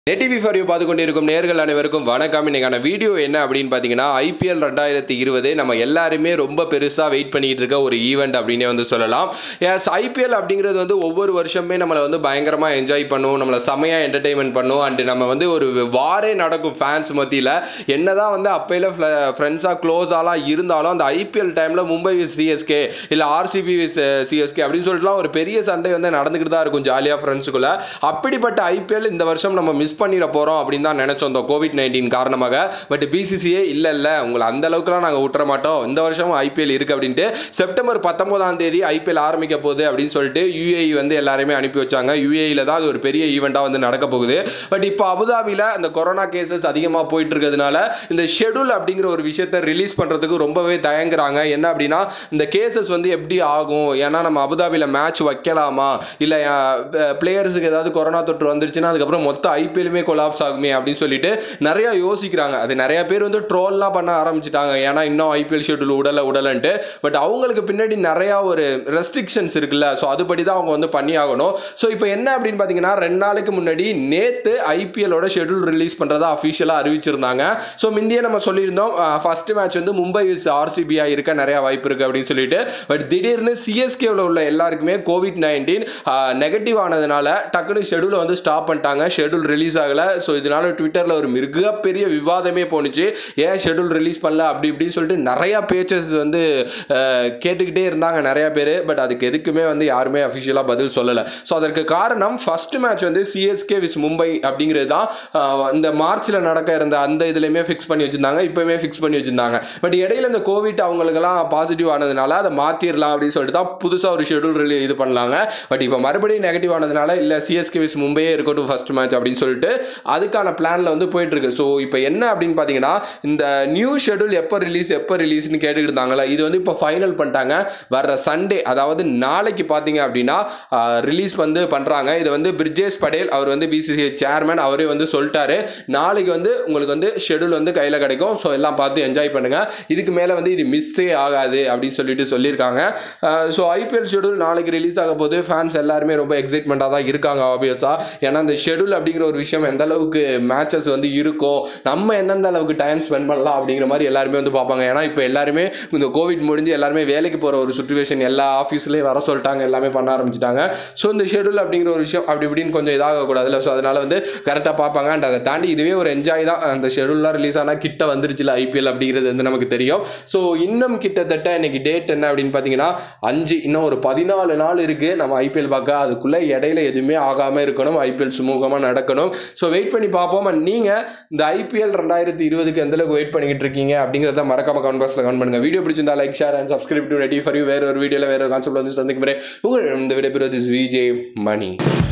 Net TV for you பார்த்து கொண்டிருக்கும் நேர்கள் அனைவருக்கும் வணக்கம் இன்னைக்கான வீடியோ என்ன அப்படின்னு பார்த்தீங்கன்னா ஐபிஎல் ரெண்டாயிரத்தி இருபது நம்ம எல்லாருமே ரொம்ப பெருசாக வெயிட் பண்ணிட்டு இருக்க ஒரு ஈவெண்ட் அப்படின்னே வந்து சொல்லலாம் எஸ் ஐபிஎல் அப்படிங்கிறது வந்து ஒவ்வொரு வருஷமே நம்மளை வந்து பயங்கரமாக என்ஜாய் பண்ணும் நம்மளை செமையாக என்டர்டைன்மெண்ட் பண்ணும் அண்ட் நம்ம வந்து ஒரு வாரே நடக்கும் ஃபேன்ஸ் மத்தியில் என்னதான் வந்து அப்பையில் ஃப்ரெண்ட்ஸாக க்ளோஸாலாம் இருந்தாலும் அந்த ஐபிஎல் டைமில் மும்பை விஸ் சிஎஸ்கே இல்லை ஆர்சிபி விஸ் சிஎஸ்கே அப்படின்னு சொல்லிட்டுலாம் ஒரு பெரிய சண்டை வந்து நடந்துக்கிட்டு தான் இருக்கும் ஜாலியாக ஃப்ரெண்ட்ஸுக்குள்ள அப்படிப்பட்ட ஐபிஎல் இந்த வருஷம் நம்ம மிஸ் பண்ணிட போகிறோம் அப்படின்னு தான் நினச்சோம் இந்த கோவிட் நைன்டீன் காரணமாக பட் பிசிசிஏ இல்லை இல்லை உங்களை அந்த அளவுக்குலாம் நாங்கள் விட்டுற மாட்டோம் இந்த வருஷம் ஐபிஎல் இருக்குது அப்படின்ட்டு செப்டம்பர் பத்தொம்போதாம் தேதி ஐபிஎல் ஆரம்பிக்க போகுது அப்படின்னு சொல்லிட்டு யூஏஇ வந்து எல்லாருமே அனுப்பி வச்சாங்க யூஏஇல தான் அது ஒரு பெரிய ஈவெண்ட்டாக வந்து நடக்க போகுது பட் இப்போ அபுதாபியில் அந்த கொரோனா கேசஸ் அதிகமாக போயிட்டு இருக்கிறதுனால இந்த ஷெடியூல் அப்படிங்கிற ஒரு விஷயத்தை ரிலீஸ் பண்ணுறதுக்கு ரொம்பவே தயங்குறாங்க என்ன அப்படின்னா இந்த கேசஸ் வந்து எப்படி ஆகும் ஏன்னா நம்ம அபுதாபியில் மேட்ச் வைக்கலாமா இல்லை பிளேயர்ஸுக்கு ஏதாவது கொரோனா தொற்று வந்துருச்சுன்னா அதுக்கப்புறம் மொத்த ஐபிஎலுமே கொலாப்ஸ் ஆகுமே அப்படின்னு சொல்லிட்டு நிறைய யோசிக்கிறாங்க அது நிறைய பேர் வந்து ட்ரோல்லாம் பண்ண ஆரம்பிச்சிட்டாங்க ஏன்னா இன்னும் ஐபிஎல் ஷெடியூல் உடலை உடலன்ட்டு பட் அவங்களுக்கு பின்னாடி நிறையா ஒரு ரெஸ்ட்ரிக்ஷன்ஸ் இருக்குல்ல ஸோ அதுபடி தான் அவங்க வந்து பண்ணி ஆகணும் ஸோ இப்போ என்ன அப்படின்னு பார்த்தீங்கன்னா ரெண்டு நாளைக்கு முன்னாடி நேற்று ஐபிஎலோட ஷெடியூல் ரிலீஸ் பண்ணுறதா அஃபிஷியலாக அறிவிச்சிருந்தாங்க ஸோ முந்தையே நம்ம சொல்லியிருந்தோம் ஃபர்ஸ்ட் மேட்ச் வந்து மும்பை விஸ் ஆர்சிபியா இருக்க நிறைய வாய்ப்பு இருக்கு அப்படின்னு சொல்லிட்டு பட் திடீர்னு சிஎஸ்கேவில் உள்ள எல்லாருக்குமே கோவிட் நைன்டீன் நெகட்டிவ் ஆனதுனால டக்குனு ஷெடியூலை வந்து ஸ்டாப் பண்ணிட்டாங்க ஷெடியூல் ரிலீஸ் ஆகலை ஸோ இதனால ட்விட்டரில் ஒரு மிகப்பெரிய விவாதமே போணுச்சு ஏன் ஷெடியூல் ரிலீஸ் பண்ணல அப்படி இப்படின்னு சொல்லிட்டு நிறையா பேச்சஸ் வந்து அஹ், கேட்டுக்கிட்டே இருந்தாங்க நிறைய பேர் பட் அதுக்கு எதுக்குமே வந்து யாருமே அஃபிஷியலாக பதில் சொல்லலை ஸோ அதற்கு காரணம் ஃபர்ஸ்ட் மேட்ச் வந்து சிஎஸ்கே விஸ் மும்பை அப்படிங்கிறது தான் அஹ், இந்த மார்ச்சில் நடக்க இருந்த அந்த இதுலையுமே ஃபிக்ஸ் பண்ணி வச்சிருந்தாங்க இப்போயுமே ஃபிக்ஸ் பண்ணி வச்சிருந்தாங்க பட் இடையில இந்த கோவிட் அவங்களுக்கெல்லாம் பாசிட்டிவ் ஆனதுனால அதை மாற்றிடலாம் அப்படின்னு சொல்லிட்டு தான் புதுசாக ஒரு ஷெடியூல் ரிலீ இது பண்ணலாங்க பட் இப்போ மறுபடியும் நெகட்டிவ் ஆனதுனால இல்லை சிஎஸ்கே விஸ் மும்பையே இருக்கட்டும் ஃபர்ஸ்ட் மேட்ச் அப்படின்னு சொல்லிட்டு அதுக்கான பிளானில் வந்து போயிட்டு இருக்கு ஸோ இப்போ என்ன அப்படின்னு பார்த்தீங்கன்னா இந்த நியூ ஷெடியூல் எப்போ ரிலீஸ் எப்போ ரிலீஸ்னு கேட்டுக்கிட்டு இருந்தாங்களா இது வந்து இப்போ ஃபைனல் பண்ணிட்டாங்க வர்ற சண்டே அதாவது நாளைக்கு பார்த்தீங்க அப்படின்னா ரிலீஸ் வந்து பண்ணுறாங்க இது வந்து பிரிஜேஷ் படேல் அவர் வந்து பிசிசிஐ சேர்மன் அவரே வந்து சொல்லிட்டாரு நாளைக்கு வந்து உங்களுக்கு வந்து ஷெடியூல் வந்து கையில் கிடைக்கும் ஸோ எல்லாம் பார்த்து என்ஜாய் பண்ணுங்க இதுக்கு மேலே வந்து இது மிஸ்ஸே ஆகாது அப்படின்னு சொல்லிட்டு சொல்லியிருக்காங்க ஸோ ஐபிஎல் ஷெடியூல் நாளைக்கு ரிலீஸ் ஆக போது ஃபேன்ஸ் எல்லாருமே ரொம்ப எக்ஸைட்மெண்ட்டாக தான் இருக்காங்க ஆப்வியஸாக ஏன்னா இந்த ஷெடியூல் அப்படிங்கிற ஒரு விஷயம் எந்த அளவுக்கு மேட்சஸ் வந்து இருக்கும் நம்ம எந்தெந்த அளவுக்கு டைம் ஸ்பெண்ட் பண்ணலாம் அப்படிங்கிற மாதிரி எல்லாருமே வந்து பார்ப்பாங்க ஏன்னா இப்போ எல்லாருமே இந்த கோவிட் முடிஞ்சு எல்லாருமே வேலைக்கு போகிற ஒரு சுச்சுவேஷன் எல்லா ஆஃபீஸ்லேயும் வர சொல்லிட்டாங்க எல்லாமே பண்ண ஆரம்பிச்சிட்டாங்க ஸோ இந்த ஷெடியூல் அப்படிங்கிற ஒரு விஷயம் அப்படி இப்படின்னு கொஞ்சம் இதாகக்கூடாதுல்ல ஸோ அதனால வந்து கரெக்டாக பார்ப்பாங்க அண்ட் அதை தாண்டி இதுவே ஒரு என்ஜாய் தான் அந்த ஷெடியூல்லாம் ரிலீஸ் ஆனால் கிட்ட வந்துருச்சுல ஐபிஎல் அப்படிங்கிறது வந்து நமக்கு தெரியும் ஸோ இன்னும் கிட்டத்தட்ட இன்னைக்கு டேட் என்ன அப்படின்னு பார்த்தீங்கன்னா அஞ்சு இன்னும் ஒரு பதினாலு நாள் இருக்குது நம்ம ஐபிஎல் பார்க்க அதுக்குள்ளே இடையில எதுவுமே ஆகாமல் இருக்கணும் ஐபிஎல் சுமூகமாக நடக்கணும் ஸோ வெயிட் பண்ணி பார்ப்போம் அண்ட் நீங்கள் இந்த ஐபிஎல் ரெண்டாயிரத்தி இருபதுக்கு எந்த அளவுக்கு வெயிட் பண்ணிக்கிட்டு இருக்கீங்க அப்படிங்கிறத மறக்காம கமெண்ட் பாக்ஸில் கமெண்ட் பண்ணுங்க வீடியோ பிடிச்சிருந்தா like share and subscribe to ready for you வேற ஒரு வீடியோவில் வேற ஒரு கான்செப்ட் வந்து சந்திக்கும் முறை உங்கள் இந்த விடைபெறுவது விஜய் மணி